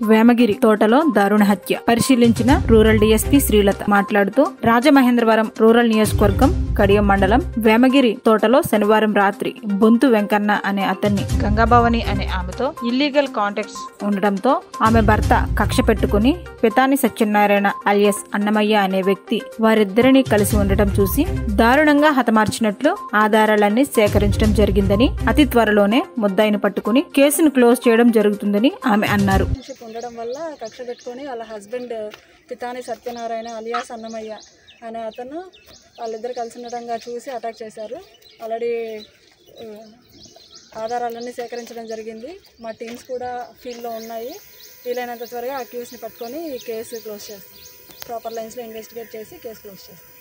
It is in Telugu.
వేమగిరి తోటలో దారుణ హత్య పరిశీలించిన రూరల్ డీఎస్పీ శ్రీలత మాట్లాడుతూ రాజమహేంద్రవరం రూరల్ నియోజకవర్గం కడియం మండలం వేమగిరి తోటలో శనివారం రాత్రి బొంతు వెంకన్న అనే అతన్ని గంగాభవని అనే ఆమెతో ఇల్లీగల్ కాంటాక్ట్స్ ఉండడంతో ఆమె భర్త కక్ష పెట్టుకుని పితాని సత్యనారాయణ అలియస్ అన్నమయ్య అనే వ్యక్తి వారిద్దరిని కలిసి ఉండటం చూసి దారుణంగా హతమార్చినట్లు ఆధారాలన్నీ సేకరించడం జరిగిందని అతి త్వరలోనే ముద్దాయిని పట్టుకుని కేసును క్లోజ్ చేయడం జరుగుతుందని ఆమె అన్నారు రిలేషన్షిప్ ఉండడం వల్ల కక్ష పెట్టుకొని వాళ్ళ హస్బెండ్ పితాని సత్యనారాయణ అలియాస్ అన్నమయ్య అనే అతను వాళ్ళిద్దరు కలిసి ఉండడంగా చూసి అటాక్ చేశారు ఆల్రెడీ ఆ, ఆధారాలన్నీ సేకరించడం జరిగింది మా టీమ్స్ కూడా ఫీల్డ్లో ఉన్నాయి వీలైనంత త్వరగా అక్యూస్ని పట్టుకొని కేసు క్లోజ్ చేస్తాం ప్రాపర్ లైన్స్లో ఇన్వెస్టిగేట్ చేసి కేసు క్లోజ్ చేస్తాం